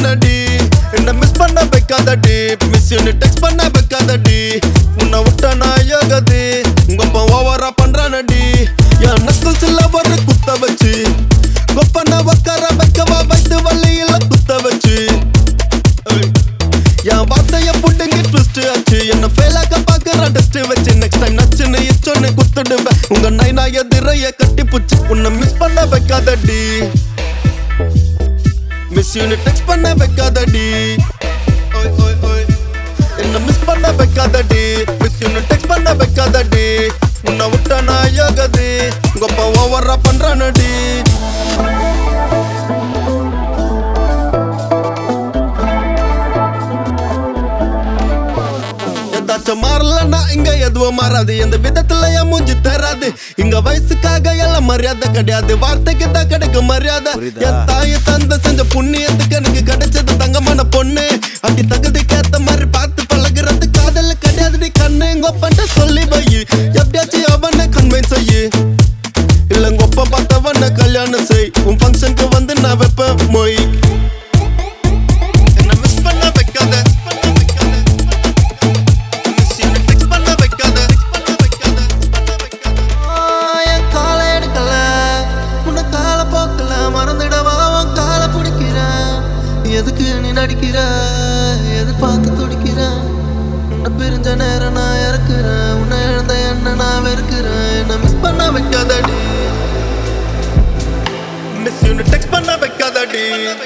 பண்றானடி என்ன மிஸ் பண்ண வைக்காதடி மிஸ் யூனி டெக்ஸ்ட் பண்ண வைக்காதடி உன்னை விட்ட நான் யோகதி உங்க அப்பா ஓவரா பண்றானடி என் நக்கல்ஸ்ல ஒரு குத்த வச்சு கொப்பன உக்கார வைக்கவா வைத்து வள்ளியில குத்த வச்சு ஏய். என் வார்த்தைய புட்டுங்க ட்விஸ்ட் ஆச்சு என்ன ஃபெயிலாக்க பாக்குற டெஸ்ட் வச்சு நெக்ஸ்ட் டைம் நச்சுன்னு இச்சொன்னு குத்துடுவேன் உங்க நைனா எதிரைய கட்டி புச்சு உன்னை மிஸ் பண்ண வைக்காதடி மிஸ் யூனிட் டெக்ஸ்ட் பண்ண வைக்காதடி ஓய் ஓய் ஓய் என்ன மிஸ் பண்ண வைக்காதடி மிஸ் யூனிட் டெக்ஸ்ட் பண்ண வைக்காதடி உன்னை விட்ட நான் யோகதி உங்க அப்பா ஓவரா பண்றானடி ஏதாச்சும் மாறலன்னா இங்க எதுவும் மாறாது எந்த விதத்துல என் மூஞ்சி தராது இங்க வயசுக்காக எல்லாம் மரியாதை கிடையாது வார்த்தைக்கு தான் கிடைக்கும் மரியாதை புரியுதா? என் தாயை தந்த செஞ்ச புண்ணியத்துக்கு எனக்கு கிடைச்சது தங்கமான பொண்ணு அப்படி தகுதிக்கு ஏத்த மாதிரி பார்த்து பழகுறது காதல கிடையாது கண்ணு எங்க ஒப்பன்ட்ட சொல்லி வை எப்படியாச்சும் அவனை கன்வின்ஸ் செய்யு இல்ல உங்க ஒப்ப பார்த்தவன கல்யாணம் செய் உன் ஃபங்க்ஷனுக்கு வந்து நான் வைப்பேன் மொய் என்ன மிஸ் பண்ண வைக்காத பண்ண வைக்காத மிஸ் யூ டெக்ஸ்ட் பண்ண வைக்காத பண்ண வைக்காத பண்ண வைக்காத என் காலை எடுக்கல உன்னை கால போக்கல மறந்துடவா உன் காலை பிடிக்கிறேன் எதுக்கு நீ நடிக்கிற எது பார்த்து துடிக்கிற உன்னை பிரிஞ்ச நேரம் நான் இறக்குறேன் உன்னை இழந்த என்ன நான் வெறுக்கிறேன் என்ன மிஸ் பண்ண வைக்காதடி மிஸ் யூ டெக்ஸ்ட் பண்ண வைக்காதடி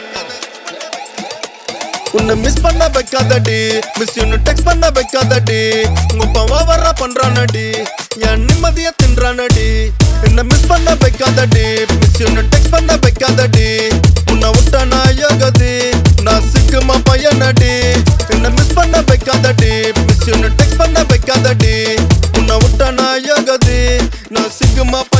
உன்னை மிஸ் பண்ண வைக்காதடி மிஸ் யூனு டெக்ஸ்ட் பண்ண வைக்காதடி உங்க பாவா வர பண்றானடி என் நிம்மதிய தின்றானடி என்ன மிஸ் பண்ண வைக்காதடி மிஸ் யூனு டெக்ஸ்ட் பண்ண வைக்காதடி உன்னை விட்ட நான் யோகதி நான் சிக்குமா பையனடி என்ன மிஸ் பண்ண வைக்காதடி மிஸ் யூனு டெக்ஸ்ட் பண்ண வைக்காதடி உன்னை விட்ட நான் யோகதி நான் சிக்குமா